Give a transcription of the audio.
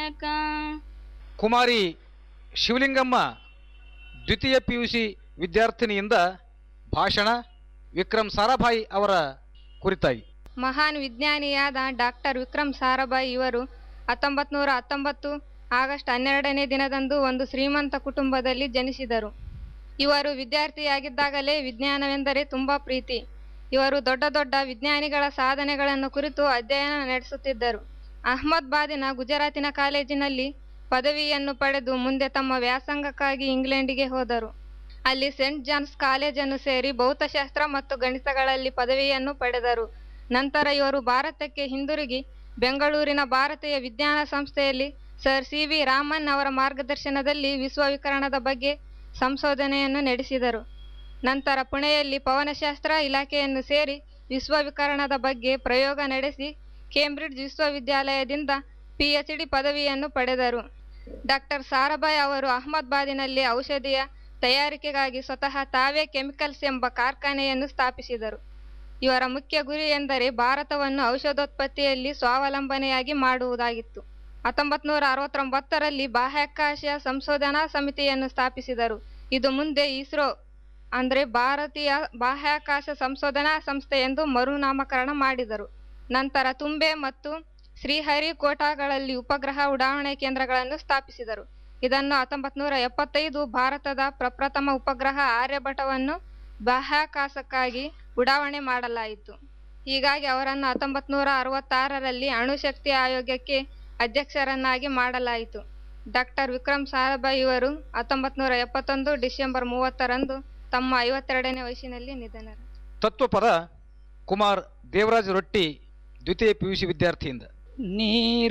ಕುಮಾರಿ ಶಿವಲಿಂಗಮ್ಮ ದ್ವಿತೀಯ P U C ವಿದ್ಯಾರ್ಥಿನಿಯಿಂದ ಭಾಷಣ ವಿಕ್ರಮ್ ಸಾರಾಭಾಯಿ ಅವರ ಕುರಿತಾಗಿ ಮಹಾನ್ ವಿಜ್ಞಾನಿಯಾದ ಡಾಕ್ಟರ್ ವಿಕ್ರಮ್ ಸಾರಾಭಾಯಿ ಇವರು ಹತ್ತೊಂಬತ್ತು ನೂರ ಹತ್ತೊಂಬತ್ತು ಆಗಸ್ಟ್ ಹನ್ನೆರಡನೇ ದಿನದಂದು ಒಂದು ಶ್ರೀಮಂತ ಕುಟುಂಬದಲ್ಲಿ ಜನಿಸಿದರು ಇವರು ವಿದ್ಯಾರ್ಥಿಯಾಗಿದ್ದಾಗಲೇ ವಿಜ್ಞಾನವೆಂದರೆ ತುಂಬ ಪ್ರೀತಿ ಇವರು ದೊಡ್ಡ ದೊಡ್ಡ ವಿಜ್ಞಾನಿಗಳ ಸಾಧನೆಗಳನ್ನು ಕುರಿತು ಅಧ್ಯಯನ ನಡೆಸುತ್ತಿದ್ದರು ಅಹಮದಾಬಾದಿನ ಗುಜರಾತಿನ ಕಾಲೇಜಿನಲ್ಲಿ ಪದವಿಯನ್ನು ಪಡೆದು ಮುಂದೆ ತಮ್ಮ ವ್ಯಾಸಂಗಕ್ಕಾಗಿ ಇಂಗ್ಲೆಂಡಿಗೆ ಹೋದರು ಅಲ್ಲಿ ಸೆಂಟ್ ಜಾನ್ಸ್ ಕಾಲೇಜನ್ನು ಸೇರಿ ಭೌತಶಾಸ್ತ್ರ ಮತ್ತು ಗಣಿತಗಳಲ್ಲಿ ಪದವಿಯನ್ನು ಪಡೆದರು ನಂತರ ಇವರು ಭಾರತಕ್ಕೆ ಹಿಂದಿರುಗಿ ಬೆಂಗಳೂರಿನ ಭಾರತೀಯ ವಿಜ್ಞಾನ ಸಂಸ್ಥೆಯಲ್ಲಿ ಸರ್ ಸಿ ವಿ ರಾಮನ್ ಅವರ ಮಾರ್ಗದರ್ಶನದಲ್ಲಿ ವಿಶ್ವವಿಕರಣದ ಬಗ್ಗೆ ಸಂಶೋಧನೆಯನ್ನು ನಡೆಸಿದರು ನಂತರ ಪುಣೆಯಲ್ಲಿ ಪವನಶಾಸ್ತ್ರ ಇಲಾಖೆಯನ್ನು ಸೇರಿ ವಿಶ್ವವಿಕರಣದ ಬಗ್ಗೆ ಪ್ರಯೋಗ ನಡೆಸಿ ಕೇಂಬ್ರಿಡ್ಜ್ ವಿಶ್ವವಿದ್ಯಾಲಯದಿಂದ ಪಿ ಎಚ್ ಡಿ ಪದವಿಯನ್ನು ಪಡೆದರು ಡಾಕ್ಟರ್ ಸಾರಾಭಾಯ್ ಅವರು ಅಹಮದಾಬಾದಿನಲ್ಲಿ ಔಷಧಿಯ ತಯಾರಿಕೆಗಾಗಿ ಸ್ವತಃ ತಾವೇ ಕೆಮಿಕಲ್ಸ್ ಎಂಬ ಕಾರ್ಖಾನೆಯನ್ನು ಸ್ಥಾಪಿಸಿದರು ಇವರ ಮುಖ್ಯ ಗುರಿ ಎಂದರೆ ಭಾರತವನ್ನು ಔಷಧೋತ್ಪತ್ತಿಯಲ್ಲಿ ಸ್ವಾವಲಂಬನೆಯಾಗಿ ಮಾಡುವುದಾಗಿತ್ತು ಹತ್ತೊಂಬತ್ತು ನೂರ ಅರವತ್ತೊಂಬತ್ತರಲ್ಲಿ ಬಾಹ್ಯಾಕಾಶ ಸಂಶೋಧನಾ ಸಮಿತಿಯನ್ನು ಸ್ಥಾಪಿಸಿದರು ಇದು ಮುಂದೆ ಇಸ್ರೋ ಅಂದರೆ ಭಾರತೀಯ ಬಾಹ್ಯಾಕಾಶ ಸಂಶೋಧನಾ ಸಂಸ್ಥೆ ಎಂದು ಮರುನಾಮಕರಣ ಮಾಡಿದರು ನಂತರ ತುಂಬೆ ಮತ್ತು ಶ್ರೀಹರಿಕೋಟಾಗಳಲ್ಲಿ ಉಪಗ್ರಹ ಉಡಾವಣೆ ಕೇಂದ್ರಗಳನ್ನು ಸ್ಥಾಪಿಸಿದರು ಇದನ್ನು ಹತ್ತೊಂಬತ್ತು ನೂರ ಎಪ್ಪತ್ತೈದು ಭಾರತದ ಪ್ರಪ್ರಥಮ ಉಪಗ್ರಹ ಆರ್ಯಭಟವನ್ನು ಬಾಹ್ಯಾಕಾಶಕ್ಕಾಗಿ ಉಡಾವಣೆ ಮಾಡಲಾಯಿತು ಹೀಗಾಗಿ ಅವರನ್ನು ಹತ್ತೊಂಬತ್ತು ನೂರ ಅರವತ್ತಾರರಲ್ಲಿ ಅಣುಶಕ್ತಿ ಆಯೋಗಕ್ಕೆ ಅಧ್ಯಕ್ಷರನ್ನಾಗಿ ಮಾಡಲಾಯಿತು ಡಾಕ್ಟರ್ ವಿಕ್ರಮ್ ಸಾರಾಭಾಯಿ ಇವರು ಹತ್ತೊಂಬತ್ತು ನೂರ ಎಪ್ಪತ್ತೊಂದು ಡಿಸೆಂಬರ್ ಮೂವತ್ತರಂದು ತಮ್ಮ ಐವತ್ತೆರಡನೇ ವಯಸ್ಸಿನಲ್ಲಿ ನಿಧನರು ತತ್ವಪದ ಕುಮಾರ್ ದೇವರಾಜ್ ರೊಟ್ಟಿ ದ್ವಿತೀಯ ಪಿ ಯು ಸಿ ವಿದ್ಯಾರ್ಥಿಯಿಂದ ನೀರು